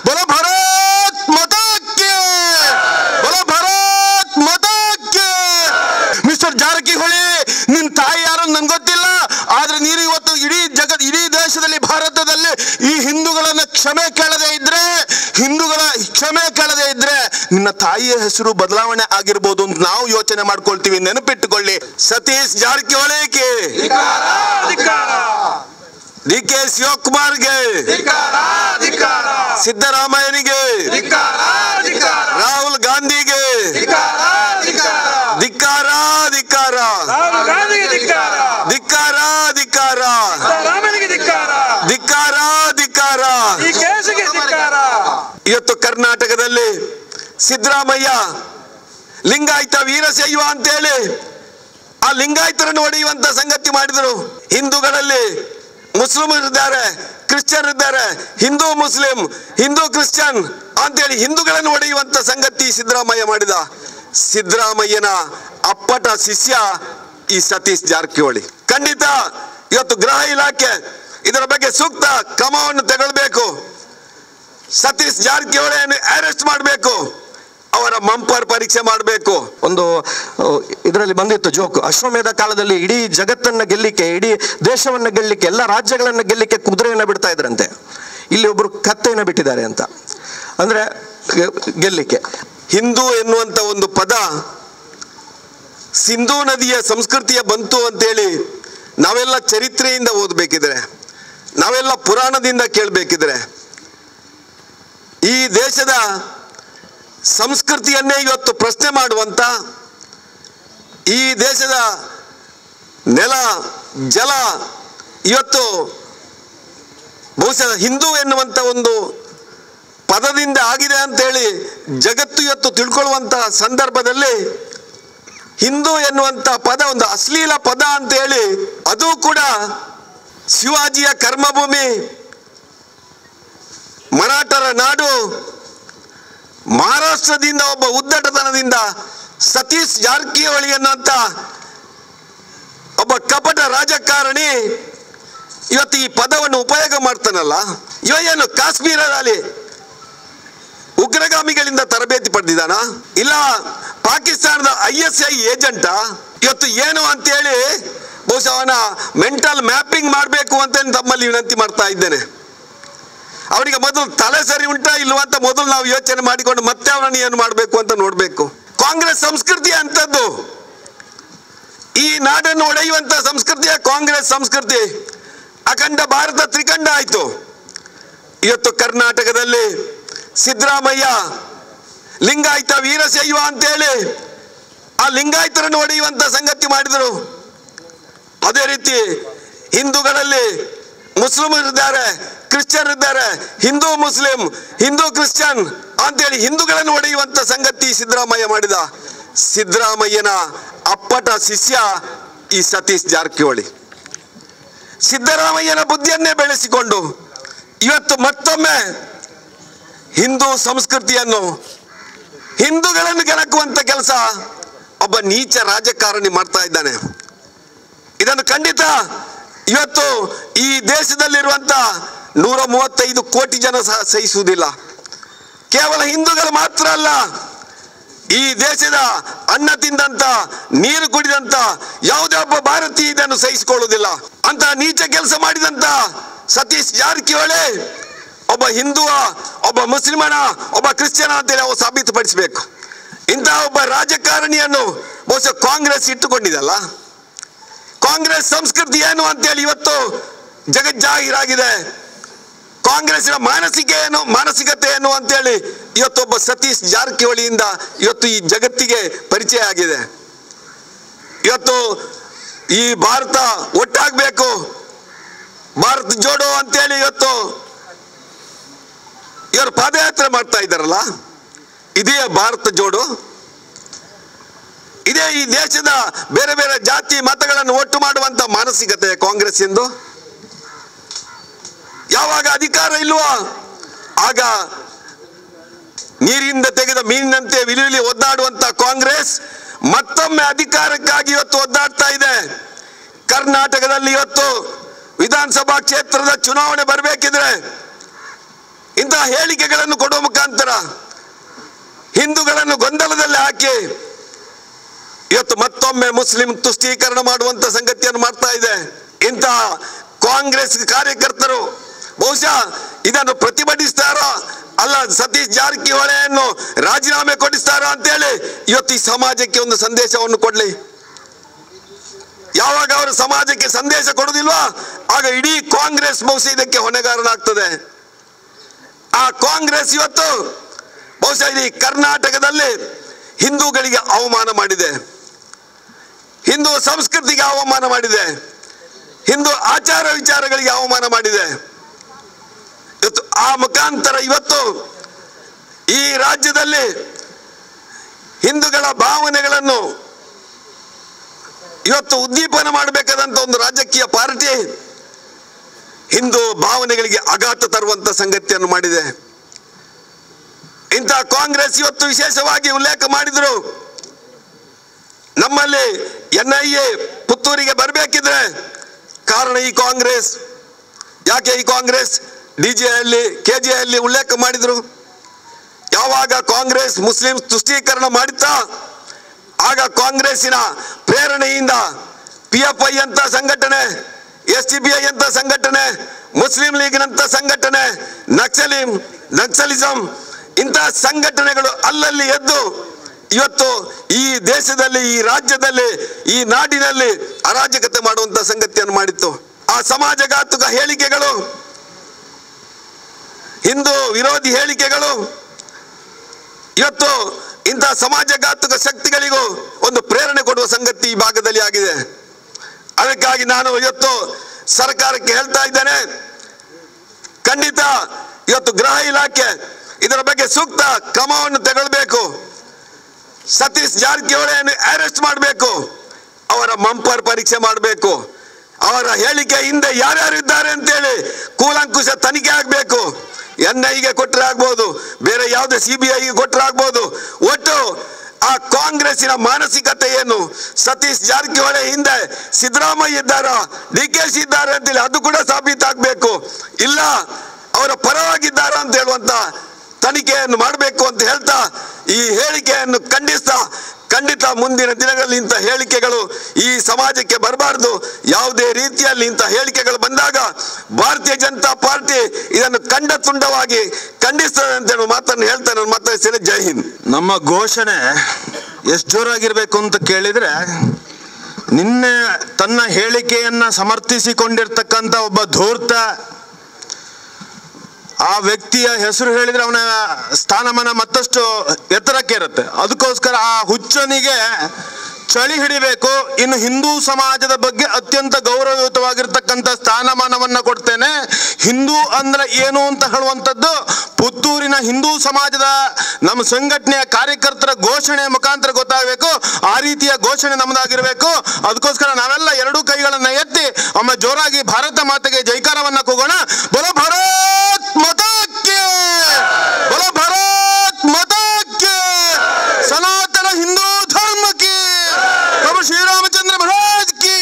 ಬಲ ಭಾರತ್ ಮತಕ್ಕೆ ಬಲ ಭಾರತ್ ಮತಕ್ಕೆ ಮಿಸ್ಟರ್ ಜಾರಕಿಹೊಳಿ ನಿನ್ ತಾಯಿ ಯಾರು ನನ್ಗೆ ಗೊತ್ತಿಲ್ಲ ಆದ್ರೆ ನೀನು ಇವತ್ತು ಇಡೀ ಜಗತ್ ಇಡೀ ದೇಶದಲ್ಲಿ ಭಾರತದಲ್ಲಿ ಈ ಹಿಂದೂಗಳನ್ನ ಕ್ಷಮೆ ಕೇಳದೆ ಇದ್ರೆ ಹಿಂದೂಗಳ ಕ್ಷಮೆ ಕೇಳದೆ ಇದ್ರೆ ನಿನ್ನ ತಾಯಿಯ ಹೆಸರು ಬದಲಾವಣೆ ಆಗಿರ್ಬೋದು ಅಂತ ನಾವು ಯೋಚನೆ ಮಾಡ್ಕೊಳ್ತೀವಿ ನೆನಪಿಟ್ಟುಕೊಳ್ಳಿ ಸತೀಶ್ ಜಾರಕಿಹೊಳಿಗೆ ಡಿ ಕೆ ಶಿವಕುಮಾರ್ಗೆ ಸಿದ್ದರಾಮಯ್ಯನಿಗೆ ರಾಹುಲ್ ಗಾಂಧಿಗೆ ಧಿಕ್ಕಾರ ಧಿಕ್ಕಾರ ಧಿಕ್ಕಾರ ಧಿಕ್ಕಾರ ಧಿಕ್ಕಾರ ಧಿಕ್ಕಾರ ಇವತ್ತು ಕರ್ನಾಟಕದಲ್ಲಿ ಸಿದ್ದರಾಮಯ್ಯ ಲಿಂಗಾಯತ ವೀರಶೈವ ಅಂತೇಳಿ ಆ ಲಿಂಗಾಯತರನ್ನು ಹೊಡೆಯುವಂತ ಸಂಗತಿ ಮಾಡಿದರು ಹಿಂದೂಗಳಲ್ಲಿ ಮುಸ್ಲಿಮರು ಇದ್ದಾರೆ ಕ್ರಿಶ್ಚಿಯನ್ ಇದ್ದಾರೆ ಹಿಂದೂ ಮುಸ್ಲಿಂ ಹಿಂದೂ ಕ್ರಿಶ್ಚಿಯನ್ ಅಂತೇಳಿ ಹಿಂದೂಗಳನ್ನು ಹೊಡೆಯುವಂತ ಸಂಗತಿ ಸಿದ್ದರಾಮಯ್ಯ ಮಾಡಿದ ಸಿದ್ದರಾಮಯ್ಯನ ಅಪ್ಪಟ ಶಿಷ್ಯ ಈ ಸತೀಶ್ ಜಾರಕಿಹೊಳಿ ಖಂಡಿತ ಇವತ್ತು ಗೃಹ ಇಲಾಖೆ ಇದರ ಬಗ್ಗೆ ಸೂಕ್ತ ಕ್ರಮವನ್ನು ತಗೊಳ್ಬೇಕು ಸತೀಶ್ ಜಾರಕಿಹೊಳಿಯನ್ನು ಅರೆಸ್ಟ್ ಮಾಡಬೇಕು ಅವರ ಮಂಪರ್ ಪರೀಕ್ಷೆ ಮಾಡಬೇಕು ಒಂದು ಇದರಲ್ಲಿ ಬಂದಿತ್ತು ಜೋಕ್ ಅಶ್ವಮೇಧ ಕಾಲದಲ್ಲಿ ಇಡೀ ಜಗತ್ತನ್ನ ಗೆಲ್ಲಿಕ್ಕೆ ಇಡೀ ದೇಶವನ್ನ ಗೆಲ್ಲಿಕ್ಕೆ ಎಲ್ಲ ರಾಜ್ಯಗಳನ್ನ ಗೆಲ್ಲಿಕ್ಕೆ ಕುದುರೆಯನ್ನ ಬಿಡ್ತಾ ಇದ್ರಂತೆ ಇಲ್ಲಿ ಒಬ್ರು ಕತ್ತೆಯನ್ನ ಬಿಟ್ಟಿದ್ದಾರೆ ಅಂತ ಅಂದ್ರೆ ಗೆ- ಗೆಲ್ಲಿಕ್ಕೆ ಹಿಂದೂ ಎನ್ನುವಂತ ಒಂದು ಪದ ಸಿಂಧೂ ನದಿಯ ಸಂಸ್ಕೃತಿಯ ಬಂತು ಅಂತೇಳಿ ನಾವೆಲ್ಲ ಚರಿತ್ರೆಯಿಂದ ಓದಬೇಕಿದ್ರೆ ನಾವೆಲ್ಲ ಪುರಾಣದಿಂದ ಕೇಳಬೇಕಿದ್ರೆ ಈ ದೇಶದ ಸಂಸ್ಕೃತಿಯನ್ನೇ ಇವತ್ತು ಪ್ರಶ್ನೆ ಮಾಡುವಂತ ಈ ದೇಶದ ನೆಲ ಜಲ ಇವತ್ತು ಬಹುಶಃ ಹಿಂದೂ ಎನ್ನುವಂತ ಒಂದು ಪದದಿಂದ ಆಗಿದೆ ಅಂತೇಳಿ ಜಗತ್ತು ಇವತ್ತು ತಿಳ್ಕೊಳ್ಳುವಂತ ಸಂದರ್ಭದಲ್ಲಿ ಹಿಂದೂ ಎನ್ನುವಂತ ಪದ ಒಂದು ಅಶ್ಲೀಲ ಪದ ಅಂತ ಹೇಳಿ ಅದು ಕೂಡ ಶಿವಾಜಿಯ ಕರ್ಮಭೂಮಿ ಮರಾಠರ ನಾಡು ಮಹಾರಾಷ್ಟ್ರದಿಂದ ಒಬ್ಬ ಉದ್ದಟತನದಿಂದ ಸತೀಶ್ ಜಾರಕಿಹೊಳಿ ಅನ್ನುವಂತ ಒಬ್ಬ ಕಪಟ ರಾಜಕಾರಣಿ ಇವತ್ತು ಈ ಪದವನ್ನು ಉಪಯೋಗ ಮಾಡ್ತಾನಲ್ಲ ಇವ ಏನು ಕಾಶ್ಮೀರದಲ್ಲಿ ಉಗ್ರಗಾಮಿಗಳಿಂದ ತರಬೇತಿ ಪಡೆದಿದ್ದಾನ ಇಲ್ಲ ಪಾಕಿಸ್ತಾನದ ಐ ಎಸ್ ಐ ಏಜೆಂಟ ಇವತ್ತು ಏನು ಅಂತೇಳಿ ಬಹುಶಃ ಅವನ ಮೆಂಟಲ್ ಮ್ಯಾಪಿಂಗ್ ಮಾಡಬೇಕು ಅಂತ ತಮ್ಮಲ್ಲಿ ವಿನಂತಿ ಮಾಡ್ತಾ ಇದ್ದೇನೆ ಅವನಿಗೆ ಮೊದಲು ತಲೆ ಸರಿ ಉಂಟಾ ಇಲ್ವಾ ಅಂತ ಮೊದಲು ನಾವು ಯೋಚನೆ ಮಾಡಿಕೊಂಡು ಮತ್ತೆ ಅವನನ್ನು ಏನು ಮಾಡಬೇಕು ಅಂತ ನೋಡಬೇಕು ಕಾಂಗ್ರೆಸ್ ಸಂಸ್ಕೃತಿ ಅಂತದ್ದು ಈ ನಾಡನ್ನು ಒಡೆಯುವಂತ ಸಂಸ್ಕೃತಿಯ ಕಾಂಗ್ರೆಸ್ ಸಂಸ್ಕೃತಿ ಅಖಂಡ ಭಾರತ ತ್ರಿಖಂಡ ಆಯಿತು ಇವತ್ತು ಕರ್ನಾಟಕದಲ್ಲಿ ಸಿದ್ದರಾಮಯ್ಯ ಲಿಂಗಾಯತ ವೀರಶೈವ ಅಂತೇಳಿ ಆ ಲಿಂಗಾಯತರನ್ನು ಹೊಡೆಯುವಂತ ಸಂಗತಿ ಮಾಡಿದರು ಅದೇ ರೀತಿ ಹಿಂದೂಗಳಲ್ಲಿ ಮುಸ್ಲಿಮರು ಇದ್ದಾರೆ ಕ್ರಿಶ್ಚಿಯನ್ ಇದ್ದಾರೆ ಹಿಂದೂ ಮುಸ್ಲಿಂ ಹಿಂದೂ ಕ್ರಿಶ್ಚಿಯನ್ ಅಂತೇಳಿ ಹಿಂದೂಗಳನ್ನು ಹೊಡೆಯುವಂತ ಸಂಗತಿ ಸಿದ್ದರಾಮಯ್ಯ ಮಾಡಿದ ಸಿದ್ದರಾಮಯ್ಯನ ಅಪ್ಪಟ ಶಿಷ್ಯ ಈ ಸತೀಶ್ ಜಾರಕಿಹೊಳಿ ಸಿದ್ದರಾಮಯ್ಯನ ಬುದ್ಧಿಯನ್ನೇ ಬೆಳೆಸಿಕೊಂಡು ಇವತ್ತು ಮತ್ತೊಮ್ಮೆ ಹಿಂದೂ ಸಂಸ್ಕೃತಿಯನ್ನು ಹಿಂದೂಗಳನ್ನು ಕೆಣಕುವಂತ ಕೆಲಸ ಒಬ್ಬ ನೀಚ ರಾಜಕಾರಣಿ ಮಾಡ್ತಾ ಇದ್ದಾನೆ ಇದನ್ನು ಖಂಡಿತ ಇವತ್ತು ಈ ದೇಶದಲ್ಲಿರುವಂತ ನೂರ ಮೂವತ್ತೈದು ಕೋಟಿ ಜನ ಸಹ ಸಹಿಸುವುದಿಲ್ಲ ಕೇವಲ ಹಿಂದೂಗಳು ಮಾತ್ರ ಅಲ್ಲ ಈ ದೇಶದ ಅನ್ನ ತಿಂದಂತ ನೀರು ಕುಡಿದಂತ ಯಾವುದೇ ಒಬ್ಬ ಭಾರತೀಯ ಇದನ್ನು ಸಹಿಸಿಕೊಳ್ಳುವುದಿಲ್ಲ ಅಂತ ನೀಚ ಕೆಲಸ ಮಾಡಿದಂತ ಸತೀಶ್ ಜಾರಕಿಹೊಳಿ ಒಬ್ಬ ಹಿಂದುವ ಒಬ್ಬ ಮುಸ್ಲಿಮನ ಒಬ್ಬ ಕ್ರಿಶ್ಚಿಯನ ಅಂತೇಳಿ ಅವು ಸಾಬೀತುಪಡಿಸಬೇಕು ಇಂತಹ ಒಬ್ಬ ರಾಜಕಾರಣಿಯನ್ನು ಬಹುಶಃ ಕಾಂಗ್ರೆಸ್ ಇಟ್ಟುಕೊಂಡಿದಲ್ಲ ಕಾಂಗ್ರೆಸ್ ಸಂಸ್ಕೃತಿ ಏನು ಅಂತೇಳಿ ಇವತ್ತು ಜಗಜ್ಜಾಹೀರಾಗಿದೆ ಕಾಂಗ್ರೆಸ್ಸಿನ ಮಾನಸಿಕ ಏನು ಮಾನಸಿಕತೆ ಏನು ಅಂತೇಳಿ ಇವತ್ತೊಬ್ಬ ಸತೀಶ್ ಜಾರಕಿಹೊಳಿಯಿಂದ ಇವತ್ತು ಈ ಜಗತ್ತಿಗೆ ಪರಿಚಯ ಆಗಿದೆ ಇವತ್ತು ಈ ಭಾರತ ಒಟ್ಟಾಗಬೇಕು ಭಾರತ್ ಜೋಡೋ ಅಂತೇಳಿ ಇವತ್ತು ಇವರು ಪಾದಯಾತ್ರೆ ಮಾಡ್ತಾ ಇದ್ದಾರಲ್ಲ ಇದೇ ಭಾರತ ಜೋಡು ಇದೇ ಈ ದೇಶದ ಬೇರೆ ಬೇರೆ ಜಾತಿ ಮತಗಳನ್ನು ಒಟ್ಟು ಮಾಡುವಂತ ಮಾನಸಿಕತೆ ಕಾಂಗ್ರೆಸ್ ಎಂದು ಯಾವಾಗ ಅಧಿಕಾರ ಇಲ್ವೋ ಆಗ ನೀರಿಂದ ತೆಗೆದ ಮೀನಿನಂತೆ ವಿಲಿವಿಲಿ ಒದ್ದಾಡುವಂತ ಕಾಂಗ್ರೆಸ್ ಮತ್ತೊಮ್ಮೆ ಅಧಿಕಾರಕ್ಕಾಗಿ ಇವತ್ತು ಒದ್ದಾಡ್ತಾ ಇದೆ ಕರ್ನಾಟಕದಲ್ಲಿ ಇವತ್ತು ವಿಧಾನಸಭಾ ಕ್ಷೇತ್ರದ ಚುನಾವಣೆ ಬರಬೇಕಿದ್ರೆ ಇಂತಹ ಹೇಳಿಕೆಗಳನ್ನು ಕೊಡುವ ಮುಖಾಂತರ ಹಿಂದೂಗಳನ್ನು ಗೊಂದಲದಲ್ಲಿ ಹಾಕಿ ಇವತ್ತು ಮತ್ತೊಮ್ಮೆ ಮುಸ್ಲಿಂ ತುಷ್ಟೀಕರಣ ಮಾಡುವಂತ ಸಂಗತಿಯನ್ನು ಮಾಡ್ತಾ ಇದೆ ಇಂತಹ ಕಾಂಗ್ರೆಸ್ ಕಾರ್ಯಕರ್ತರು ಬಹುಶಃ ಇದನ್ನು ಪ್ರತಿಭಟಿಸ್ತಾರೋ ಅಲ್ಲ ಸತೀಶ್ ಜಾರಕಿಹೊಳಿಯನ್ನು ರಾಜೀನಾಮೆ ಕೊಡಿಸ್ತಾರೋ ಅಂತೇಳಿ ಇವತ್ತು ಈ ಸಮಾಜಕ್ಕೆ ಒಂದು ಸಂದೇಶವನ್ನು ಕೊಡ್ಲಿ ಯಾವಾಗ ಅವರು ಸಮಾಜಕ್ಕೆ ಸಂದೇಶ ಕೊಡುದಿಲ್ವಾ ಆಗ ಇಡೀ ಕಾಂಗ್ರೆಸ್ ಬಹುಶಃ ಇದಕ್ಕೆ ಹೊಣೆಗಾರನಾಗ್ತದೆ ಆ ಕಾಂಗ್ರೆಸ್ ಇವತ್ತು ಬಹುಶಃ ಇಡೀ ಕರ್ನಾಟಕದಲ್ಲಿ ಹಿಂದೂಗಳಿಗೆ ಅವಮಾನ ಮಾಡಿದೆ ಹಿಂದೂ ಸಂಸ್ಕೃತಿಗೆ ಅವಮಾನ ಮಾಡಿದೆ ಹಿಂದೂ ಆಚಾರ ವಿಚಾರಗಳಿಗೆ ಅವಮಾನ ಮಾಡಿದೆ ಇವತ್ತು ಆ ಮುಖಾಂತರ ಇವತ್ತು ಈ ರಾಜ್ಯದಲ್ಲಿ ಹಿಂದೂಗಳ ಭಾವನೆಗಳನ್ನು ಇವತ್ತು ಉದ್ದೀಪನ ಮಾಡಬೇಕಾದಂತ ಒಂದು ರಾಜಕೀಯ ಪಾರ್ಟಿ ಹಿಂದೂ ಭಾವನೆಗಳಿಗೆ ಆಘಾತ ತರುವಂತ ಸಂಗತಿಯನ್ನು ಮಾಡಿದೆ ಇಂಥ ಕಾಂಗ್ರೆಸ್ ಇವತ್ತು ವಿಶೇಷವಾಗಿ ಉಲ್ಲೇಖ ಮಾಡಿದ್ರು ನಮ್ಮಲ್ಲಿ ಎನ್ ಐ ಎ ಪುತ್ತೂರಿಗೆ ಬರಬೇಕಿದ್ರೆ ಕಾರಣ ಈ ಕಾಂಗ್ರೆಸ್ ಯಾಕೆ ಈ ಕಾಂಗ್ರೆಸ್ ಡಿ ಜೆ ಅಲ್ಲಿ ಕೆ ಜೆ ಅಲ್ಲಿ ಉಲ್ಲೇಖ ಮಾಡಿದ್ರು ಯಾವಾಗ ಕಾಂಗ್ರೆಸ್ ಮುಸ್ಲಿಂ ತುಷ್ಟೀಕರಣ ಮಾಡಿತಾ ಆಗ ಕಾಂಗ್ರೆಸ್ಸಿನ ಪ್ರೇರಣೆಯಿಂದ ಪಿ ಎಫ್ ಐ ಅಂತ ಸಂಘಟನೆ ಎಸ್ ಟಿ ಬಿ ಐ ಅಂತ ಸಂಘಟನೆ ಮುಸ್ಲಿಂ ಲೀಗ್ನಂತ ಸಂಘಟನೆ ನಕ್ಸಲಿಂ ನಕ್ಸಲಿಸಂ ಇಂತಹ ಸಂಘಟನೆಗಳು ಅಲ್ಲಲ್ಲಿ ಎದ್ದು ಇವತ್ತು ಈ ದೇಶದಲ್ಲಿ ಈ ರಾಜ್ಯದಲ್ಲಿ ಈ ನಾಡಿನಲ್ಲಿ ಅರಾಜಕತೆ ಮಾಡುವಂತ ಸಂಗತಿಯನ್ನು ಮಾಡಿತ್ತು ಆ ಸಮಾಜಘಾತುಕ ಹೇಳಿಕೆಗಳು ಹಿಂದೂ ವಿರೋಧಿ ಹೇಳಿಕೆಗಳು ಇವತ್ತು ಇಂತಹ ಸಮಾಜಘಾತುಕ ಶಕ್ತಿಗಳಿಗೂ ಒಂದು ಪ್ರೇರಣೆ ಕೊಡುವ ಸಂಗತಿ ಈ ಭಾಗದಲ್ಲಿ ಆಗಿದೆ ಅದಕ್ಕಾಗಿ ನಾನು ಇವತ್ತು ಸರ್ಕಾರಕ್ಕೆ ಹೇಳ್ತಾ ಇದ್ದೇನೆ ಖಂಡಿತ ಇವತ್ತು ಗೃಹ ಇಲಾಖೆ ಇದರ ಬಗ್ಗೆ ಸೂಕ್ತ ಕ್ರಮವನ್ನು ತಗೊಳ್ಬೇಕು ಸತೀಶ್ ಜಾರಕಿಹೊಳಿಯನ್ನು ಅರೆಸ್ಟ್ ಮಾಡಬೇಕು ಅವರ ಮಂಪರ್ ಪರೀಕ್ಷೆ ಮಾಡಬೇಕು ಅವರ ಹೇಳಿಕೆ ಹಿಂದೆ ಯಾರ್ಯಾರು ಇದ್ದಾರೆ ಅಂತೇಳಿ ಕೂಲಂಕುಷ ತನಿಖೆ ಆಗಬೇಕು ಎನ್ ಐಗೆ ಕೊಟ್ಟರೆ ಆಗ್ಬೋದು ಬೇರೆ ಯಾವುದೇ ಸಿ ಬಿ ಐಗೆ ಕೊಟ್ಟರೆ ಆಗ್ಬೋದು ಒಟ್ಟು ಆ ಕಾಂಗ್ರೆಸ್ಸಿನ ಮಾನಸಿಕತೆ ಏನು ಸತೀಶ್ ಜಾರಕಿಹೊಳಿ ಹಿಂದೆ ಸಿದ್ದರಾಮಯ್ಯ ಇದ್ದಾರ ಡಿ ಕೆ ಶಿ ಇದ್ದಾರೆ ಅಂತೇಳಿ ಅದು ಕೂಡ ಸಾಬೀತಾಗಬೇಕು ಇಲ್ಲ ಅವರ ಪರವಾಗಿದ್ದಾರ ಅಂತ ಹೇಳುವಂತ ತನಿಖೆಯನ್ನು ಮಾಡಬೇಕು ಅಂತ ಹೇಳ್ತಾ ಈ ಹೇಳಿಕೆಯನ್ನು ಖಂಡಿಸ್ತಾ ಖಂಡಿತ ಮುಂದಿನ ದಿನಗಳಲ್ಲಿ ಇಂಥ ಹೇಳಿಕೆಗಳು ಈ ಸಮಾಜಕ್ಕೆ ಬರಬಾರ್ದು ಯಾವುದೇ ರೀತಿಯಲ್ಲಿ ಇಂಥ ಹೇಳಿಕೆಗಳು ಬಂದಾಗ ಭಾರತೀಯ ಜನತಾ ಪಾರ್ಟಿ ಇದನ್ನು ಖಂಡ ತುಂಡವಾಗಿ ಖಂಡಿಸ್ತದೆ ಅಂತ ಹೇಳುವ ಮಾತನ್ನು ಹೇಳ್ತಾ ನಾನು ಮಾತಾಡ್ತೇನೆ ಜೈ ಹಿಂದ್ ನಮ್ಮ ಘೋಷಣೆ ಎಷ್ಟು ಜೋರಾಗಿರ್ಬೇಕು ಅಂತ ಕೇಳಿದ್ರೆ ನಿನ್ನೆ ತನ್ನ ಹೇಳಿಕೆಯನ್ನ ಸಮರ್ಥಿಸಿಕೊಂಡಿರ್ತಕ್ಕಂಥ ಒಬ್ಬ ಧೂರ್ತ ಆ ವ್ಯಕ್ತಿಯ ಹೆಸರು ಹೇಳಿದ್ರೆ ಅವನ ಸ್ಥಾನಮಾನ ಮತ್ತಷ್ಟು ಎತ್ತರಕ್ಕೆ ಇರುತ್ತೆ ಅದಕ್ಕೋಸ್ಕರ ಆ ಹುಚ್ಚನಿಗೆ ಚಳಿ ಹಿಡಿಬೇಕು ಇನ್ನು ಹಿಂದೂ ಸಮಾಜದ ಬಗ್ಗೆ ಅತ್ಯಂತ ಗೌರವಯುತವಾಗಿರ್ತಕ್ಕಂಥ ಸ್ಥಾನಮಾನವನ್ನ ಕೊಡ್ತೇನೆ ಹಿಂದೂ ಅಂದ್ರೆ ಏನು ಅಂತ ಹೇಳುವಂಥದ್ದು ಪುತ್ತೂರಿನ ಹಿಂದೂ ಸಮಾಜದ ನಮ್ಮ ಸಂಘಟನೆಯ ಕಾರ್ಯಕರ್ತರ ಘೋಷಣೆ ಮುಖಾಂತರ ಗೊತ್ತಾಗಬೇಕು ಆ ರೀತಿಯ ಘೋಷಣೆ ನಮ್ಮದಾಗಿರಬೇಕು ಅದಕ್ಕೋಸ್ಕರ ನಾವೆಲ್ಲ ಎರಡೂ ಕೈಗಳನ್ನ ಎತ್ತಿ ಒಮ್ಮೆ ಜೋರಾಗಿ ಭಾರತ ಮಾತೆಗೆ ಜೈಕಾರವನ್ನ ಕೂಗೋಣ ಬರೋ ಭಾರತ್ ಮತಕ್ಕೆ ಬರೋ ಭಾರತ್ ಮತಕ್ಕೆ ಸನಾತನ ಹಿಂದೂ ಧರ್ಮಕ್ಕೆ ಪ್ರಭು ಶ್ರೀರಾಮಚಂದ್ರ ಮಹಾರಾಜ್ ಕಿ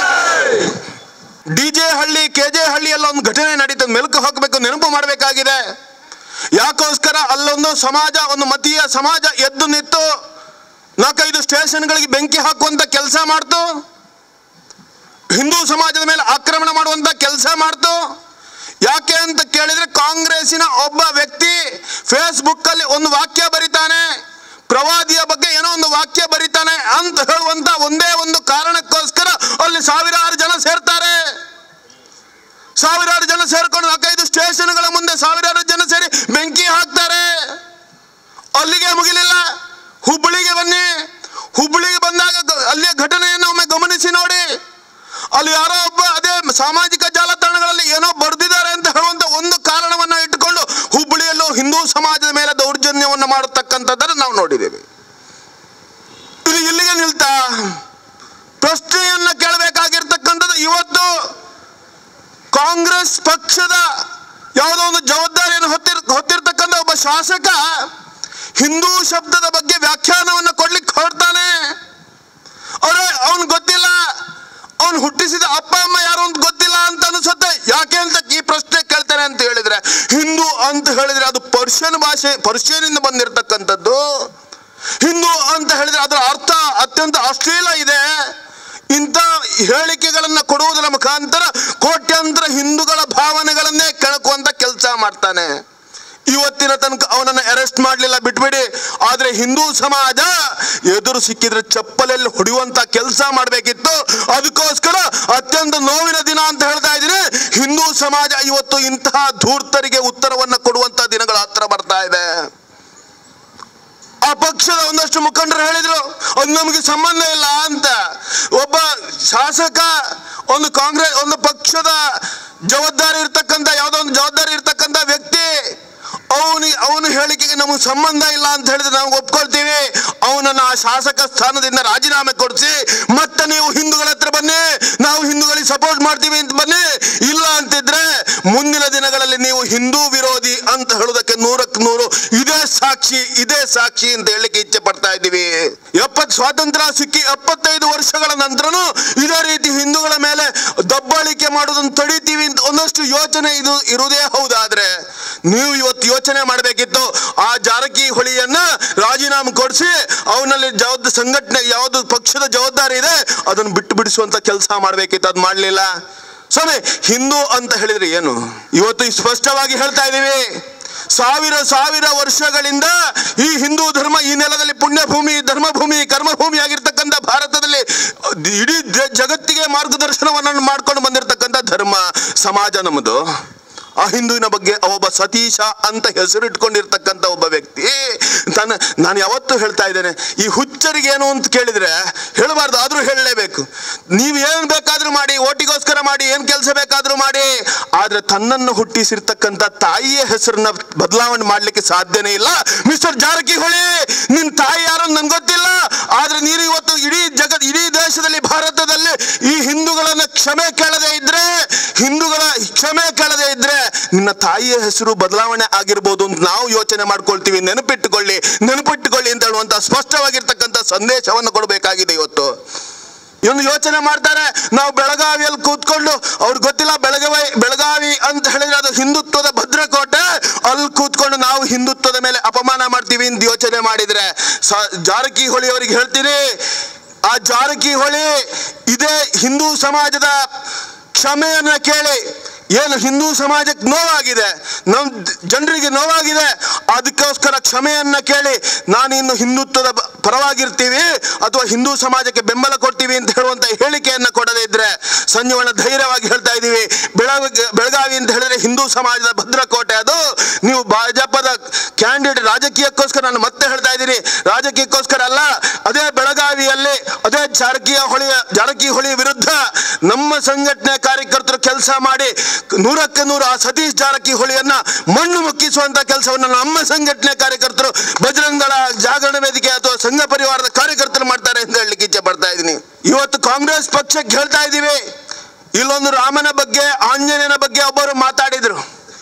ಡಿಜೆ ಹಳ್ಳಿ ಕೆಜೆ ಹಳ್ಳಿ ಎಲ್ಲ ಒಂದು ಘಟನೆ ನಡೀತದೆ ಮೆಲುಕು ಹಾಕಬೇಕು ನೆನಪು ಮಾಡಬೇಕಾಗಿದೆ ಯಾಕೋಸ್ಕರ ಅಲ್ಲೊಂದು ಸಮಾಜ ಒಂದು ಮತೀಯ ಸಮಾಜ ಎದ್ದು ನಿಂತು ನಾಲ್ಕೈದು ಸ್ಟೇಷನ್ಗಳಿಗೆ ಬೆಂಕಿ ಹಾಕುವಂತ ಕೆಲಸ ಮಾಡ್ತು ಹಿಂದೂ ಸಮಾಜದ ಮೇಲೆ ಆಕ್ರಮಣ ಮಾಡುವಂತ ಕೆಲಸ ಮಾಡ್ತು ಯಾಕೆ ಅಂತ ಕೇಳಿದ್ರೆ ಕಾಂಗ್ರೆಸ್ಸಿನ ಒಬ್ಬ ವ್ಯಕ್ತಿ ಫೇಸ್ಬುಕ್ ಅಲ್ಲಿ ಒಂದು ವಾಕ್ಯ ಬರಿತಾನೆ ಪ್ರವಾದಿಯ ಬಗ್ಗೆ ಏನೋ ಒಂದು ವಾಕ್ಯ ಬರಿತಾನೆ ಅಂತ ಹೇಳುವಂತ ಒಂದೇ ಒಂದು ಕಾರಣಕ್ಕೋಸ್ಕರ ಅಲ್ಲಿ ಸಾವಿರಾರು ಜನ ಸೇರ್ತಾರೆ ಸಾವಿರಾರು ಜನ ಸೇರ್ಕೊಂಡು ನಾಲ್ಕೈದು ಸ್ಟೇಷನ್ಗಳ ಮುಂದೆ ಸಾವಿರಾರು ಜನ ಸೇರಿ ಬೆಂಕಿ ಹಾಕ್ತಾರೆ ಅಲ್ಲಿಗೆ ಮುಗಿಲಿಲ್ಲ ಹುಬ್ಬಳ್ಳಿಗೆ ಬನ್ನಿ ಹುಬ್ಬಳ್ಳಿಗೆ ಬಂದಾಗ ಗ- ಅಲ್ಲಿಯ ಘಟನೆಯನ್ನು ಒಮ್ಮೆ ಗಮನಿಸಿ ನೋಡಿ ಅಲ್ಲಿ ಯಾರೋ ಒಬ್ಬ ಅದೇ ಸಾಮಾಜಿಕ ಜಾಲತಾಣಗಳಲ್ಲಿ ಏನೋ ಬರೆದಿದ್ದಾರೆ ಅಂತ ಹೇಳುವಂತ ಒಂದು ಕಾರಣವನ್ನ ಇಟ್ಟುಕೊಂಡು ಹುಬ್ಬಳ್ಳಿಯಲ್ಲೂ ಹಿಂದೂ ಸಮಾಜದ ಮೇಲೆ ದೌರ್ಜನ್ಯವನ್ನು ಮಾಡತಕ್ಕಂಥದ್ದನ್ನು ನಾವು ನೋಡಿದ್ದೇವೆ ಇದು ಇಲ್ಲಿಗೆ ನಿಲ್ತಾ ಪ್ರಶ್ನೆಯನ್ನ ಕೇಳಬೇಕಾಗಿರ್ತಕ್ಕಂಥದ್ದು ಇವತ್ತು ಕಾಂಗ್ರೆಸ್ ಪಕ್ಷದ ಯಾವುದೋ ಒಂದು ಜವಾಬ್ದಾರಿಯನ್ನು ಹೊತ್ತಿರ್ ಹೊತ್ತಿರ್ತಕ್ಕಂಥ ಒಬ್ಬ ಶಾಸಕ ಹಿಂದೂ ಶಬ್ದದ ಬಗ್ಗೆ ವ್ಯಾಖ್ಯಾನವನ್ನು ಕೊಡ್ಲಿಕ್ಕೆ ಹೊರಡ್ತಾನೆ ಅವ್ರೆ ಅವನ್ ಗೊತ್ತಿಲ್ಲ ಅವನು ಹುಟ್ಟಿಸಿದ ಅಪ್ಪ ಅಮ್ಮ ಯಾರು ಅಂತ ಗೊತ್ತಿಲ್ಲ ಅಂತ ಅನಿಸುತ್ತೆ ಯಾಕೆ ಅಂತ ಈ ಪ್ರಶ್ನೆ ಕೇಳ್ತಾನೆ ಅಂತ ಹೇಳಿದ್ರೆ ಹಿಂದೂ ಅಂತ ಹೇಳಿದ್ರೆ ಅದು ಪರ್ಷಿಯನ್ ಭಾಷೆ ಪರ್ಷಿಯನಿಂದ ಬಂದಿರತಕ್ಕಂಥದ್ದು ಹಿಂದೂ ಅಂತ ಹೇಳಿದ್ರೆ ಅದರ ಅರ್ಥ ಅತ್ಯಂತ ಅಶ್ಲೀಲ ಇದೆ ಇಂಥ ಹೇಳಿಕೆಗಳನ್ನ ಕೊಡುವುದರ ಮುಖಾಂತರ ಕೋಟ್ಯಾಂತರ ಹಿಂದೂಗಳ ಭಾವನೆಗಳನ್ನೇ ಕೆಣಕುವಂತ ಕೆಲಸ ಮಾಡ್ತಾನೆ ಇವತ್ತಿನ ತನಕ ಅವನನ್ನು ಅರೆಸ್ಟ್ ಮಾಡಲಿಲ್ಲ ಬಿಟ್ಬಿಡಿ ಆದ್ರೆ ಹಿಂದೂ ಸಮಾಜ ಎದುರು ಸಿಕ್ಕಿದ್ರೆ ಚಪ್ಪಲಲ್ಲಿ ಹೊಡೆಯುವಂತ ಕೆಲಸ ಮಾಡಬೇಕಿತ್ತು ಅದಕ್ಕೋಸ್ಕರ ಅತ್ಯಂತ ನೋವಿನ ದಿನ ಅಂತ ಹೇಳ್ತಾ ಇದ್ದೀನಿ ಹಿಂದೂ ಸಮಾಜ ಇವತ್ತು ಇಂತಹ ಧೂರ್ತರಿಗೆ ಉತ್ತರವನ್ನ ಕೊಡುವಂತ ದಿನಗಳ ಹತ್ರ ಬರ್ತಾ ಇದೆ ಆ ಪಕ್ಷದ ಒಂದಷ್ಟು ಮುಖಂಡರು ಹೇಳಿದ್ರು ಅದು ನಮಗೆ ಸಂಬಂಧ ಇಲ್ಲ ಅಂತ ಒಬ್ಬ ಶಾಸಕ ಒಂದು ಕಾಂಗ್ರೆಸ್ ಒಂದು ಪಕ್ಷದ ಜವಾಬ್ದಾರಿ ಇರ್ತಕ್ಕಂಥ ಯಾವುದೋ ಒಂದು ಜವಾಬ್ದಾರಿ ಇರ್ತಕ್ಕಂಥ ವ್ಯಕ್ತಿ ಅವನಿಗೆ ಅವನ ಹೇಳಿಕೆಗೆ ನಮಗೆ ಸಂಬಂಧ ಇಲ್ಲ ಅಂತ ಹೇಳಿದ್ರೆ ನಾವು ಒಪ್ಕೊಳ್ತೀವಿ ಅವನನ್ನ ಆ ಶಾಸಕ ಸ್ಥಾನದಿಂದ ರಾಜೀನಾಮೆ ಕೊಡಿಸಿ ಮತ್ತೆ ನೀವು ಹಿಂದೂಗಳ ಹತ್ರ ಬನ್ನಿ ನಾವು ಹಿಂದೂಗಳಿಗೆ ಸಪೋರ್ಟ್ ಮಾಡ್ತೀವಿ ಅಂತ ಬನ್ನಿ ಇಲ್ಲ ಅಂತಿದ್ರೆ ಮುಂದಿನ ದಿನಗಳಲ್ಲಿ ನೀವು ಹಿಂದೂ ವಿರೋಧಿ ಅಂತ ಹೇಳೋದಕ್ಕೆ ನೂರಕ್ಕೆ ನೂರು ಇದೇ ಸಾಕ್ಷಿ ಇದೇ ಸಾಕ್ಷಿ ಅಂತ ಹೇಳಲಿಕ್ಕೆ ಇಚ್ಛೆ ಪಡ್ತಾ ಇದ್ದೀವಿ ಎಪ್ಪತ್ ಸ್ವಾತಂತ್ರ್ಯ ಸಿಕ್ಕಿ ಎಪ್ಪತ್ತೈದು ವರ್ಷಗಳ ನಂತರನೂ ಇದೇ ರೀತಿ ಹಿಂದೂಗಳ ಮೇಲೆ ದಬ್ಬಾಳಿಕೆ ಮಾಡೋದನ್ನು ತಡಿತೀವಿ ಅಂತ ಒಂದಷ್ಟು ಯೋಚನೆ ಇದು ಇರುವುದೇ ಹೌದಾದ್ರೆ ನೀವು ಇವತ್ತು ಯೋಚನೆ ಮಾಡಬೇಕಿತ್ತು ಆ ಜಾರಕಿಹೊಳಿಯನ್ನ ರಾಜೀನಾಮೆ ಕೊಡಿಸಿ ಅವನಲ್ಲಿ ಜವಾಬ್ದಾರಿ ಸಂಘಟನೆ ಯಾವುದು ಪಕ್ಷದ ಜವಾಬ್ದಾರಿ ಇದೆ ಅದನ್ನು ಬಿಟ್ಟು ಬಿಡಿಸುವಂತ ಕೆಲಸ ಮಾಡಬೇಕಿತ್ತು ಅದು ಮಾಡಲಿಲ್ಲ ಸ್ವಾಮಿ ಹಿಂದೂ ಅಂತ ಹೇಳಿದ್ರೆ ಏನು ಇವತ್ತು ಸ್ಪಷ್ಟವಾಗಿ ಹೇಳ್ತಾ ಇದ್ದೀವಿ ಸಾವಿರ ಸಾವಿರ ವರ್ಷಗಳಿಂದ ಈ ಹಿಂದೂ ಧರ್ಮ ಈ ನೆಲದಲ್ಲಿ ಪುಣ್ಯಭೂಮಿ ಧರ್ಮಭೂಮಿ ಕರ್ಮಭೂಮಿ ಆಗಿರ್ತಕ್ಕಂಥ ಭಾರತದಲ್ಲಿ ಇಡೀ ದ- ಜಗತ್ತಿಗೆ ಮಾರ್ಗದರ್ಶನವನ್ನು ಮಾಡ್ಕೊಂಡು ಬಂದಿರತಕ್ಕಂಥ ಧರ್ಮ ಸಮಾಜ ನಮ್ಮದು ಆ ಹಿಂದೂವಿನ ಬಗ್ಗೆ ಒಬ್ಬ ಸತೀಶ ಅಂತ ಹೆಸರಿಟ್ಕೊಂಡಿರ್ತಕ್ಕಂಥ ಒಬ್ಬ ವ್ಯಕ್ತಿ ತನ್ನ ನಾನು ಯಾವತ್ತೂ ಹೇಳ್ತಾ ಇದ್ದೇನೆ ಈ ಹುಚ್ಚರಿಗೆ ಏನು ಅಂತ ಕೇಳಿದ್ರೆ ಹೇಳಬಾರ್ದು ಆದ್ರೂ ಹೇಳಲೇಬೇಕು ನೀವು ಏನ್ ಬೇಕಾದ್ರೂ ಮಾಡಿ ಓಟಿಗೋಸ್ಕರ ಮಾಡಿ ಏನ್ ಕೆಲಸ ಬೇಕಾದ್ರೂ ಮಾಡಿ ಆದ್ರೆ ತನ್ನನ್ನು ಹುಟ್ಟಿಸಿರ್ತಕ್ಕಂಥ ತಾಯಿಯ ಹೆಸರನ್ನ ಬದಲಾವಣೆ ಮಾಡ್ಲಿಕ್ಕೆ ಸಾಧ್ಯನೇ ಇಲ್ಲ ಮಿಸ್ಟರ್ ಜಾರಕಿಹೊಳಿ ನಿನ್ ತಾಯಿ ಯಾರು ನನ್ಗೆ ಗೊತ್ತಿಲ್ಲ ಆದ್ರೆ ನೀನು ಇವತ್ತು ಇಡೀ ಜಗತ್ ಇಡೀ ದೇಶದಲ್ಲಿ ಭಾರತದಲ್ಲಿ ಈ ಹಿಂದೂಗಳನ್ನ ಕ್ಷಮೆ ಕೇಳದೆ ಇದ್ರೆ ಹಿಂದೂಗಳ ಕ್ಷಮೆ ಕೇಳದೆ ಇದ್ರೆ ನಿನ್ನ ತಾಯಿಯ ಹೆಸರು ಬದಲಾವಣೆ ಆಗಿರ್ಬೋದು ಅಂತ ನಾವು ಯೋಚನೆ ಮಾಡ್ಕೊಳ್ತೀವಿ ನೆನಪಿಟ್ಟುಕೊಳ್ಳಿ ನೆನಪಿಟ್ಟುಕೊಳ್ಳಿ ಅಂತ ಹೇಳುವಂತ ಸ್ಪಷ್ಟವಾಗಿರ್ತಕ್ಕಂಥ ಸಂದೇಶವನ್ನು ಕೊಡಬೇಕಾಗಿದೆ ಇವತ್ತು ಇನ್ನು ಯೋಚನೆ ಮಾಡ್ತಾರೆ ನಾವು ಬೆಳಗಾವಿಯಲ್ಲಿ ಕೂತ್ಕೊಂಡು ಅವ್ರಿಗೆ ಗೊತ್ತಿಲ್ಲ ಬೆಳಗಾವಿ ಬೆಳಗಾವಿ ಅಂತ ಹೇಳಿದ್ರೆ ಅದು ಹಿಂದುತ್ವದ ಭದ್ರಕೋಟೆ ಅಲ್ಲಿ ಕೂತ್ಕೊಂಡು ನಾವು ಹಿಂದುತ್ವದ ಮೇಲೆ ಅಪಮಾನ ಮಾಡ್ತೀವಿ ಅಂತ ಯೋಚನೆ ಮಾಡಿದ್ರೆ ಸ- ಜಾರಕಿಹೊಳಿ ಅವರಿಗೆ ಹೇಳ್ತೀನಿ ಆ ಜಾರಕಿಹೊಳಿ ಇದೇ ಹಿಂದೂ ಸಮಾಜದ ಕ್ಷಮೆಯನ್ನ ಕೇಳಿ ಏನು ಹಿಂದೂ ಸಮಾಜಕ್ಕೆ ನೋವಾಗಿದೆ ನಮ್ ಜನರಿಗೆ ನೋವಾಗಿದೆ ಅದಕ್ಕೋಸ್ಕರ ಕ್ಷಮೆಯನ್ನ ಕೇಳಿ ನಾನು ಇನ್ನು ಹಿಂದುತ್ವದ ಬ- ಪರವಾಗಿರ್ತೀವಿ ಅಥವಾ ಹಿಂದೂ ಸಮಾಜಕ್ಕೆ ಬೆಂಬಲ ಕೊಡ್ತೀವಿ ಅಂತ ಹೇಳುವಂತ ಹೇಳಿಕೆಯನ್ನ ಕೊಡದೇ ಇದ್ರೆ ಸಂಜೀವನ ಧೈರ್ಯವಾಗಿ ಹೇಳ್ತಾ ಇದ್ದೀವಿ ಬೆಳಗಾವಿ ಬೆಳಗಾವಿ ಅಂತ ಹೇಳಿದ್ರೆ ಹಿಂದೂ ಸಮಾಜದ ಭದ್ರಕೋಟೆ ಅದು ನೀವು ಭಾಜಪದ ಕ್ಯಾಂಡಿಡೇಟ್ ರಾಜಕೀಯಕ್ಕೋಸ್ಕರ ನಾನು ಮತ್ತೆ ಹೇಳ್ತಾ ಇದ್ದೀನಿ ರಾಜಕೀಯಕ್ಕೋಸ್ಕರ ಅಲ್ಲ ಅದೇ ಬೆಳಗಾವಿಯಲ್ಲಿ ಅದೇ ಜಾರಕಿಹೊಳಿಯ ಜಾರಕಿಹೊಳಿ ವಿರುದ್ಧ ನಮ್ಮ ಸಂಘಟನೆ ಕಾರ್ಯಕರ್ತರು ಕೆಲಸ ಮಾಡಿ ನೂರಕ್ಕೆ ನೂರು ಆ ಸತೀಶ್ ಜಾರಕಿಹೊಳಿಯನ್ನ ಮಣ್ಣು ಮುಕ್ಕಿಸುವಂತ ಕೆಲಸವನ್ನು ನಮ್ಮ ಸಂಘಟನೆ ಕಾರ್ಯಕರ್ತರು ಬಜರಂಗಳ ಜಾಗರಣ ವೇದಿಕೆ ಅಥವಾ ಸಂಘ ಪರಿವಾರದ ಕಾರ್ಯಕರ್ತರು ಮಾಡ್ತಾರೆ ಅಂತ ಹೇಳಲಿಕ್ಕೆ ಇಚ್ಛೆ ಪಡ್ತಾ ಇದ್ದೀನಿ ಇವತ್ತು ಕಾಂಗ್ರೆಸ್ ಪಕ್ಷಕ್ಕೆ ಹೇಳ್ತಾ ಇದ್ದೀವಿ ಇಲ್ಲೊಂದು ರಾಮನ ಬಗ್ಗೆ ಆಂಜನೇಯನ ಬಗ್ಗೆ ಒಬ್ಬರು ಮಾತಾಡಿದ್ರು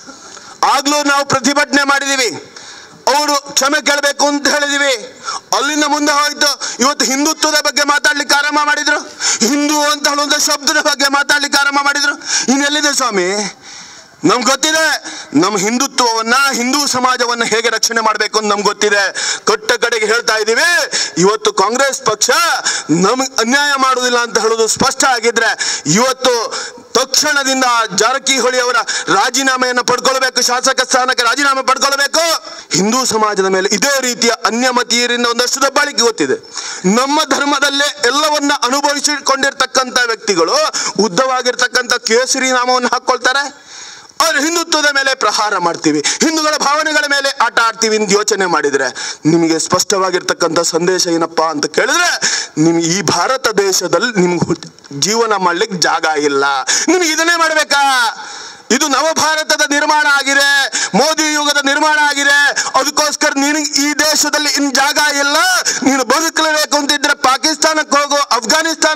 ಆಗ್ಲೂ ನಾವು ಪ್ರತಿಭಟನೆ ಮಾಡಿದೀವಿ ಅವರು ಕ್ಷಮೆ ಕೇಳಬೇಕು ಅಂತ ಹೇಳಿದೀವಿ ಅಲ್ಲಿಂದ ಮುಂದೆ ಹೋಯ್ತು ಇವತ್ತು ಹಿಂದುತ್ವದ ಬಗ್ಗೆ ಮಾತಾಡ್ಲಿಕ್ಕೆ ಆರಂಭ ಮಾಡಿದ್ರು ಹಿಂದೂ ಅಂತ ಹೇಳುವಂತ ಶಬ್ದದ ಬಗ್ಗೆ ಮಾತಾಡ್ಲಿಕ್ಕೆ ಆರಂಭ ಮಾಡಿದ್ರು ಇನ್ನೆಲ್ಲಿದೆ ಸ್ವಾಮಿ ನಮ್ಗೆ ಗೊತ್ತಿದೆ ನಮ್ಮ ಹಿಂದುತ್ವವನ್ನ ಹಿಂದೂ ಸಮಾಜವನ್ನ ಹೇಗೆ ರಕ್ಷಣೆ ಮಾಡಬೇಕು ಅಂತ ನಮ್ಗೆ ಗೊತ್ತಿದೆ ಕೊಟ್ಟ ಕಡೆಗೆ ಹೇಳ್ತಾ ಇದ್ದೀವಿ ಇವತ್ತು ಕಾಂಗ್ರೆಸ್ ಪಕ್ಷ ನಮ್ಗೆ ಅನ್ಯಾಯ ಮಾಡುವುದಿಲ್ಲ ಅಂತ ಹೇಳೋದು ಸ್ಪಷ್ಟ ಆಗಿದ್ರೆ ಇವತ್ತು ತಕ್ಷಣದಿಂದ ಜಾರಕಿಹೊಳಿ ಅವರ ರಾಜೀನಾಮೆಯನ್ನು ಪಡ್ಕೊಳ್ಬೇಕು ಶಾಸಕ ಸ್ಥಾನಕ್ಕೆ ರಾಜೀನಾಮೆ ಪಡ್ಕೊಳ್ಬೇಕು ಹಿಂದೂ ಸಮಾಜದ ಮೇಲೆ ಇದೇ ರೀತಿಯ ಅನ್ಯಮತೀಯರಿಂದ ಒಂದಷ್ಟು ದಬ್ಬಾಳಿಕೆ ಗೊತ್ತಿದೆ ನಮ್ಮ ಧರ್ಮದಲ್ಲೇ ಎಲ್ಲವನ್ನ ಅನುಭವಿಸಿಕೊಂಡಿರ್ತಕ್ಕಂಥ ವ್ಯಕ್ತಿಗಳು ಉದ್ದವಾಗಿರ್ತಕ್ಕಂಥ ಕೇಸರಿ ನಾಮವನ್ನು ಹಾಕೊಳ್ತಾರೆ ಅವ್ರು ಹಿಂದುತ್ವದ ಮೇಲೆ ಪ್ರಹಾರ ಮಾಡ್ತೀವಿ ಹಿಂದೂಗಳ ಭಾವನೆಗಳ ಮೇಲೆ ಆಟ ಆಡ್ತೀವಿ ಅಂತ ಯೋಚನೆ ಮಾಡಿದ್ರೆ ನಿಮಗೆ ಸ್ಪಷ್ಟವಾಗಿರ್ತಕ್ಕಂಥ ಸಂದೇಶ ಏನಪ್ಪಾ ಅಂತ ಕೇಳಿದ್ರೆ ನಿಮ್ಗೆ ಈ ಭಾರತ ದೇಶದಲ್ಲಿ ನಿಮ್ಗೆ ಹುಟ್- ಜೀವನ ಮಾಡ್ಲಿಕ್ಕೆ ಜಾಗ ಇಲ್ಲ ನಿಮ್ಗೆ ಇದನ್ನೇ ಮಾಡ್ಬೇಕಾ ಇದು ನವ ಭಾರತದ ನಿರ್ಮಾಣ ಆಗಿದೆ ಮೋದಿ ಯುಗದ ನಿರ್ಮಾಣ ಆಗಿದೆ ಅದಕ್ಕೋಸ್ಕರ ನಿನಗೆ ಈ ದೇಶದಲ್ಲಿ ಇನ್ ಜಾಗ ಇಲ್ಲ ನೀನು ಬದುಕಲೇಬೇಕು ಅಂತಿದ್ರೆ ಪಾಕಿಸ್ತಾನಕ್ಕೆ ಹೋಗು ಅಫ್ಘಾನಿಸ್ತಾನಕ್ಕೆ ಹೋಗು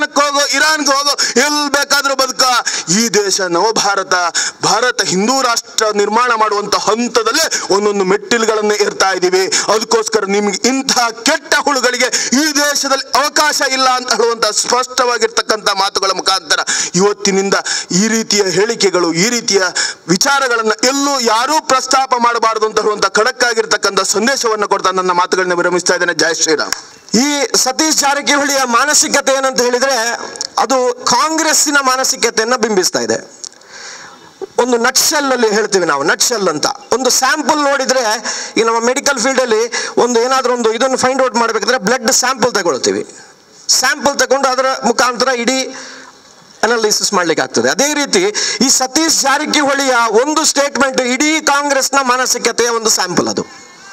ಇರಾನ್ಗೆ ಹೋಗೋ ಎಲ್ಲಿ ಬೇಕಾದ್ರೂ ಬದುಕ ಈ ದೇಶ ನವಭಾರತ ಭಾರತ ಹಿಂದೂ ರಾಷ್ಟ್ರ ನಿರ್ಮಾಣ ಮಾಡುವಂತ ಹಂತದಲ್ಲೇ ಒಂದೊಂದು ಮೆಟ್ಟಿಲುಗಳನ್ನು ಏರ್ತಾ ಇದ್ದೀವಿ ಅದಕ್ಕೋಸ್ಕರ ನಿಮ್ಗೆ ಇಂಥ ಕೆಟ್ಟ ಹುಳುಗಳಿಗೆ ಈ ದೇಶದಲ್ಲಿ ಅವಕಾಶ ಇಲ್ಲ ಅಂತ ಹೇಳುವಂತ ಸ್ಪಷ್ಟವಾಗಿರ್ತಕ್ಕಂಥ ಮಾತುಗಳ ಮುಖಾಂತರ ಇವತ್ತಿನಿಂದ ಈ ರೀತಿಯ ಹೇಳಿಕೆಗಳು ಈ ರೀತಿಯ ವಿಚಾರಗಳನ್ನ ಎಲ್ಲೂ ಯಾರೂ ಪ್ರಸ್ತಾಪ ಮಾಡಬಾರದು ಅಂತ ಹೇಳುವಂತ ಖಡಕ್ ಆಗಿರ್ತಕ್ಕಂಥ ಸಂದೇಶವನ್ನು ಕೊಡ್ತಾ ನನ್ನ ಮಾತುಗಳನ್ನ ವಿರಮಿಸ್ತಾ ಇದ್ದೇನೆ ಜಯ ಶ್ರೀರಾಮ್ ಈ ಸತೀಶ್ ಜಾರಕಿಹೊಳಿಯ ಮಾನಸಿಕತೆ ಏನಂತ ಹೇಳಿದ್ರೆ ಅದು ಕಾಂಗ್ರೆಸ್ಸಿನ ಮಾನಸಿಕತೆಯನ್ನ ಬಿಂಬಿಸ್ತಾ ಇದೆ ಒಂದು ನಟ್ಶೆಲ್ ಅಲ್ಲಿ ಹೇಳ್ತೀವಿ ನಾವು ನಟ್ಶೆಲ್ ಅಂತ ಒಂದು ಸ್ಯಾಂಪಲ್ ನೋಡಿದ್ರೆ ಈ ನಮ್ಮ ಮೆಡಿಕಲ್ ಫೀಲ್ಡ್ ಅಲ್ಲಿ ಒಂದು ಏನಾದ್ರೂ ಒಂದು ಇದನ್ನು ಫೈಂಡ್ ಔಟ್ ಮಾಡ್ಬೇಕಾದ್ರೆ ಬ್ಲಡ್ ಸ್ಯಾಂಪಲ್ ತಗೊಳ್ತೀವಿ ಸ್ಯಾಂಪಲ್ ತಗೊಂಡು ಅದರ ಮುಖಾಂತರ ಇಡೀ ಅನಾಲಿಸಿಸ್ ಮಾಡ್ಲಿಕ್ಕೆ ಆಗ್ತದೆ ಅದೇ ರೀತಿ ಈ ಸತೀಶ್ ಜಾರಕಿಹೊಳಿಯ ಒಂದು ಸ್ಟೇಟ್ಮೆಂಟ್ ಇಡೀ ಕಾಂಗ್ರೆಸ್ನ ಮಾನಸಿಕತೆಯ ಒಂದು ಸ್ಯಾಂಪಲ್ ಅದು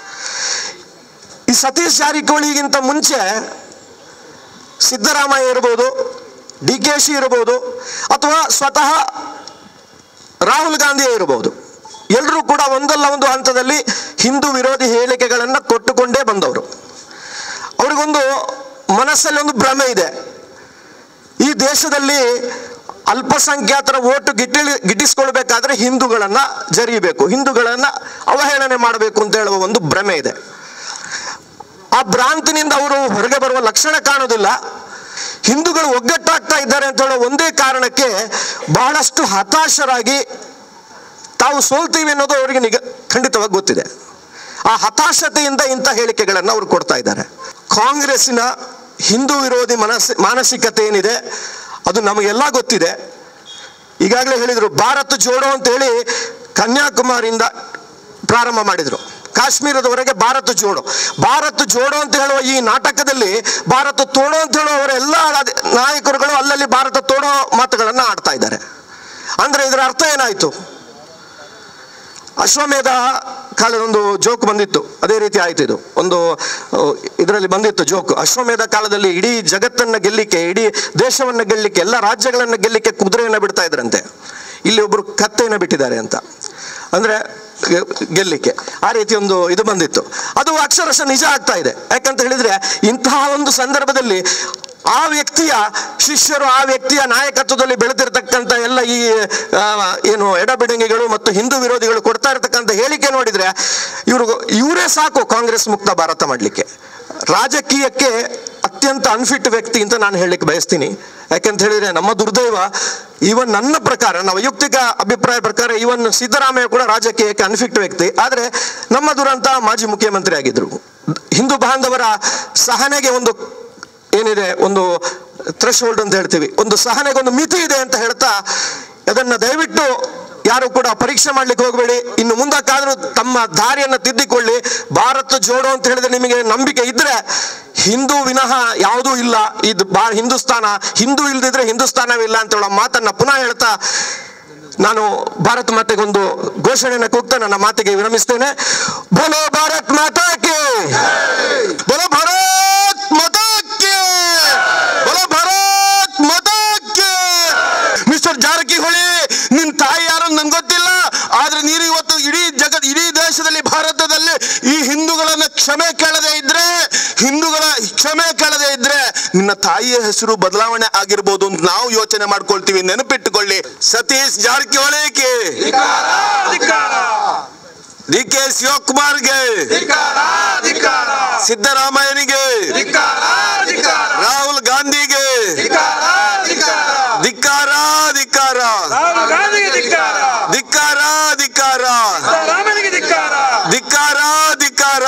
ಈ ಸತೀಶ್ ಜಾರಕಿಹೊಳಿಗಿಂತ ಮುಂಚೆ ಸಿದ್ದರಾಮಯ್ಯ ಇರ್ಬೋದು ಡಿ ಕೆ ಶಿ ಇರ್ಬೋದು ಅಥವಾ ಸ್ವತಃ ರಾಹುಲ್ ಗಾಂಧಿ ಇರಬಹುದು ಎಲ್ಲರೂ ಕೂಡ ಒಂದಲ್ಲ ಒಂದು ಹಂತದಲ್ಲಿ ಹಿಂದೂ ವಿರೋಧಿ ಹೇಳಿಕೆಗಳನ್ನು ಕೊಟ್ಟುಕೊಂಡೇ ಬಂದವರು ಅವರಿಗೊಂದು ಮನಸ್ಸಲ್ಲಿ ಒಂದು ಭ್ರಮೆ ಇದೆ ಈ ದೇಶದಲ್ಲಿ ಅಲ್ಪಸಂಖ್ಯಾತರ ಓಟು ಗಿಟ್ಟಿ ಗಿಟ್ಟಿಸ್ಕೊಳ್ಬೇಕಾದ್ರೆ ಹಿಂದೂಗಳನ್ನ ಜರಿಯಬೇಕು ಹಿಂದೂಗಳನ್ನ ಅವಹೇಳನೆ ಮಾಡಬೇಕು ಅಂತ ಹೇಳುವ ಒಂದು ಭ್ರಮೆ ಇದೆ ಆ ಭ್ರಾಂತಿನಿಂದ ಅವರು ಹೊರಗೆ ಬರುವ ಲಕ್ಷಣ ಕಾಣೋದಿಲ್ಲ ಹಿಂದೂಗಳು ಒಗ್ಗಟ್ಟಾಗ್ತಾ ಇದ್ದಾರೆ ಅಂತ ಹೇಳೋ ಒಂದೇ ಕಾರಣಕ್ಕೆ ಬಹಳಷ್ಟು ಹತಾಶರಾಗಿ ತಾವು ಸೋಲ್ತೀವಿ ಅನ್ನೋದು ಅವರಿಗೆ ನಿಗ ಖಂಡಿತವಾಗಿ ಗೊತ್ತಿದೆ ಆ ಹತಾಶತೆಯಿಂದ ಇಂಥ ಹೇಳಿಕೆಗಳನ್ನು ಅವರು ಕೊಡ್ತಾ ಇದ್ದಾರೆ ಕಾಂಗ್ರೆಸ್ಸಿನ ಹಿಂದೂ ವಿರೋಧಿ ಮನಸ್ ಮಾನಸಿಕತೆ ಏನಿದೆ ಅದು ನಮಗೆಲ್ಲ ಗೊತ್ತಿದೆ ಈಗಾಗಲೇ ಹೇಳಿದರು ಭಾರತ್ ಜೋಡೋ ಅಂತ ಹೇಳಿ ಕನ್ಯಾಕುಮಾರಿಯಿಂದ ಪ್ರಾರಂಭ ಮಾಡಿದರು ಕಾಶ್ಮೀರದವರೆಗೆ ಭಾರತ ಜೋಡೋ ಭಾರತ ಜೋಡೋ ಅಂತ ಹೇಳುವ ಈ ನಾಟಕದಲ್ಲಿ ಭಾರತ ತೋಡೋ ಅಂತ ಹೇಳುವ ಅವರ ಎಲ್ಲ ರಾಜ- ನಾಯಕರುಗಳು ಅಲ್ಲಲ್ಲಿ ಭಾರತ ತೋಡೋ ಮಾತುಗಳನ್ನು ಆಡ್ತಾ ಇದ್ದಾರೆ ಅಂದ್ರೆ ಇದರ ಅರ್ಥ ಏನಾಯ್ತು ಅಶ್ವಮೇಧ ಕಾಲದೊಂದು ಜೋಕ್ ಬಂದಿತ್ತು ಅದೇ ರೀತಿ ಆಯ್ತು ಇದು ಒಂದು ಇದರಲ್ಲಿ ಬಂದಿತ್ತು ಜೋಕ್ ಅಶ್ವಮೇಧ ಕಾಲದಲ್ಲಿ ಇಡೀ ಜಗತ್ತನ್ನ ಗೆಲ್ಲಿಕ್ಕೆ ಇಡೀ ದೇಶವನ್ನ ಗೆಲ್ಲಿಕ್ಕೆ ಎಲ್ಲ ರಾಜ್ಯಗಳನ್ನ ಗೆಲ್ಲಿಕ್ಕೆ ಕುದುರೆಯನ್ನ ಬಿಡ್ತಾ ಇದ್ರಂತೆ ಇಲ್ಲಿ ಒಬ್ರು ಕತ್ತೆಯನ್ನ ಬಿಟ್ಟಿದ್ದಾರೆ ಅಂತ ಅಂದ್ರೆ ಗೆ- ಗೆಲ್ಲಿಕ್ಕೆ ಆ ರೀತಿ ಒಂದು ಇದು ಬಂದಿತ್ತು ಅದು ಅಕ್ಷರಶಃ ನಿಜ ಆಗ್ತಾ ಇದೆ ಯಾಕಂತ ಹೇಳಿದ್ರೆ ಇಂತಹ ಒಂದು ಸಂದರ್ಭದಲ್ಲಿ ಆ ವ್ಯಕ್ತಿಯ ಶಿಷ್ಯರು ಆ ವ್ಯಕ್ತಿಯ ನಾಯಕತ್ವದಲ್ಲಿ ಬೆಳೆದಿರ್ತಕ್ಕಂಥ ಎಲ್ಲ ಈ ಆ, ಏನು ಎಡಬಿಡಂಗಿಗಳು ಮತ್ತು ಹಿಂದೂ ವಿರೋಧಿಗಳು ಕೊಡ್ತಾ ಇರತಕ್ಕಂಥ ಹೇಳಿಕೆ ನೋಡಿದ್ರೆ ಇವರು ಇವರೇ ಸಾಕು ಕಾಂಗ್ರೆಸ್ ಮುಕ್ತ ಭಾರತ ಮಾಡಲಿಕ್ಕೆ ರಾಜಕೀಯಕ್ಕೆ ಅತ್ಯಂತ ಅನ್ಫಿಟ್ ವ್ಯಕ್ತಿ ಅಂತ ನಾನು ಹೇಳಲಿಕ್ಕೆ ಬಯಸ್ತೀನಿ ಯಾಕಂತ ಹೇಳಿದ್ರೆ ನಮ್ಮ ದುರ್ದೈವ ಇವನ್ ನನ್ನ ಪ್ರಕಾರ ನಮ್ಮ ವೈಯಕ್ತಿಕ ಅಭಿಪ್ರಾಯ ಪ್ರಕಾರ ಇವನ್ ಸಿದ್ದರಾಮಯ್ಯ ಕೂಡ ರಾಜಕೀಯಕ್ಕೆ ಅನ್ಫಿಟ್ ವ್ಯಕ್ತಿ ಆದ್ರೆ ನಮ್ಮ ದುರಂತ ಮಾಜಿ ಮುಖ್ಯಮಂತ್ರಿ ಆಗಿದ್ರು ಹಿಂದೂ ಬಾಂಧವರ ಸಹನೆಗೆ ಒಂದು ಏನಿದೆ ಒಂದು ಥ್ರೆಶ್ ಹೋಲ್ಡ್ ಅಂತ ಹೇಳ್ತೀವಿ ಒಂದು ಸಹನೆಗೆ ಒಂದು ಮಿತಿ ಇದೆ ಅಂತ ಹೇಳ್ತಾ ಅದನ್ನ ದಯವಿಟ್ಟು ಯಾರು ಕೂಡ ಪರೀಕ್ಷೆ ಮಾಡ್ಲಿಕ್ಕೆ ಹೋಗಬೇಡಿ ಇನ್ನು ಮುಂದಕ್ಕಾದ್ರೂ ತಮ್ಮ ದಾರಿಯನ್ನ ತಿದ್ದಿಕೊಳ್ಳಿ ಭಾರತ ಜೋಡೋ ಅಂತ ಹೇಳಿದ್ರೆ ನಿಮಗೆ ನಂಬಿಕೆ ಇದ್ರೆ ಹಿಂದೂ ವಿನಃ ಯಾವುದೂ ಇಲ್ಲ ಇದು ಬಾ ಹಿಂದೂಸ್ತಾನ ಹಿಂದೂ ಇಲ್ದಿದ್ರೆ ಹಿಂದೂಸ್ತಾನವಿಲ್ಲ ಅಂತ ಹೇಳೋ ಮಾತನ್ನ ಪುನಃ ಹೇಳ್ತಾ ನಾನು ಭಾರತ ಮಾತೆಗೊಂದು ಘೋಷಣೆಯನ್ನು ಕೂಗ್ತಾ ನನ್ನ ಮಾತಿಗೆ ವಿರಮಿಸ್ತೇನೆ ಬೋಲೋ ಭಾರತ್ ಮಾತಾಕ್ಕೆ बोलो भारत माता के बोलो भारत माता के ಮಿಸ್ಟರ್ ಜಾರಕಿಹೊಳಿ ನಿನ್ ತಾಯಿ ಯಾರು ನನ್ಗೆ ಗೊತ್ತಿಲ್ಲ ಆದ್ರೆ ನೀನು ಇವತ್ತು ಇಡೀ ಜಗತ್ ಇಡೀ ದೇಶದಲ್ಲಿ ಭಾರತದಲ್ಲಿ ಈ ಹಿಂದೂಗಳನ್ನ ಕ್ಷಮೆ ಕೇಳದೆ ಇದ್ರೆ ಹಿಂದೂಗಳ ಕ್ಷಮೆ ಕೇಳದೆ ಇದ್ರೆ ನಿನ್ನ ತಾಯಿಯ ಹೆಸರು ಬದಲಾವಣೆ ಆಗಿರ್ಬೋದು ಅಂತ ನಾವು ಯೋಚನೆ ಮಾಡ್ಕೊಳ್ತೀವಿ ನೆನಪಿಟ್ಟುಕೊಳ್ಳಿ ಸತೀಶ್ ಜಾರಕಿಹೊಳಿಗೆ ಡಿ ಕೆ ಶಿವಕುಮಾರ್ಗೆ ಸಿದ್ದರಾಮಯ್ಯನಿಗೆ ರಾಹುಲ್ ಗಾಂಧಿಗೆ ಧಿಕ್ಕಾರ ಧಿಕ್ಕಾರ ಧಿಕ್ಕಾರ ಧಿಕ್ಕಾರ ಧಿಕ್ಕಾರ ಧಿಕ್ಕಾರ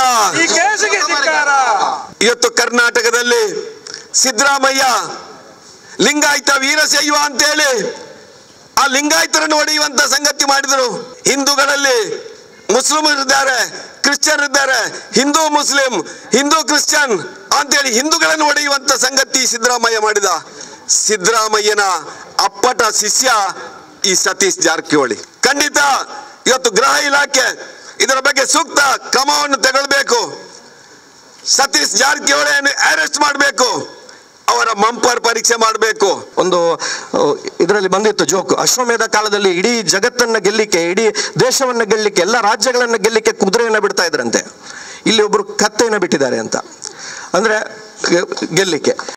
ಇವತ್ತು ಕರ್ನಾಟಕದಲ್ಲಿ ಸಿದ್ದರಾಮಯ್ಯ ಲಿಂಗಾಯತ ವೀರಶೈವ ಅಂತೇಳಿ ಆ ಲಿಂಗಾಯತರನ್ನು ಹೊಡೆಯುವಂತ ಸಂಗತಿ ಮಾಡಿದರು ಹಿಂದೂಗಳಲ್ಲಿ ಮುಸ್ಲಿಮರಿದ್ದಾರೆ ಕ್ರಿಶ್ಚಿಯನ್ ಇದ್ದಾರೆ ಹಿಂದೂ ಮುಸ್ಲಿಂ ಹಿಂದೂ ಕ್ರಿಶ್ಚಿಯನ್ ಅಂತೇಳಿ ಹಿಂದೂಗಳನ್ನು ಹೊಡೆಯುವಂತ ಸಂಗತಿ ಸಿದ್ದರಾಮಯ್ಯ ಮಾಡಿದ ಸಿದ್ದರಾಮಯ್ಯನ ಅಪ್ಪಟ ಶಿಷ್ಯ ಈ ಸತೀಶ್ ಜಾರಕಿಹೊಳಿ ಖಂಡಿತ ಇವತ್ತು ಗೃಹ ಇಲಾಖೆ ಇದರ ಬಗ್ಗೆ ಸೂಕ್ತ ಕ್ರಮವನ್ನು ತಗೊಳ್ಬೇಕು ಸತೀಶ್ ಜಾರಕಿಹೊಳಿಯನ್ನು ಅರೆಸ್ಟ್ ಮಾಡಬೇಕು ಅವರ ಮಂಪರ್ ಪರೀಕ್ಷೆ ಮಾಡಬೇಕು ಒಂದು ಇದರಲ್ಲಿ ಬಂದಿತ್ತು ಜೋಕ್ ಅಶ್ವಮೇಧ ಕಾಲದಲ್ಲಿ ಇಡೀ ಜಗತ್ತನ್ನ ಗೆಲ್ಲಿಕ್ಕೆ ಇಡೀ ದೇಶವನ್ನ ಗೆಲ್ಲಿಕ್ಕೆ ಎಲ್ಲ ರಾಜ್ಯಗಳನ್ನ ಗೆಲ್ಲಿಕ್ಕೆ ಕುದುರೆಯನ್ನ ಬಿಡ್ತಾ ಇದ್ರಂತೆ ಇಲ್ಲಿ ಒಬ್ರು ಕತ್ತೆಯನ್ನ ಬಿಟ್ಟಿದ್ದಾರೆ ಅಂತ ಅಂದ್ರೆ ಗೆ- ಗೆಲ್ಲಿಕ್ಕೆ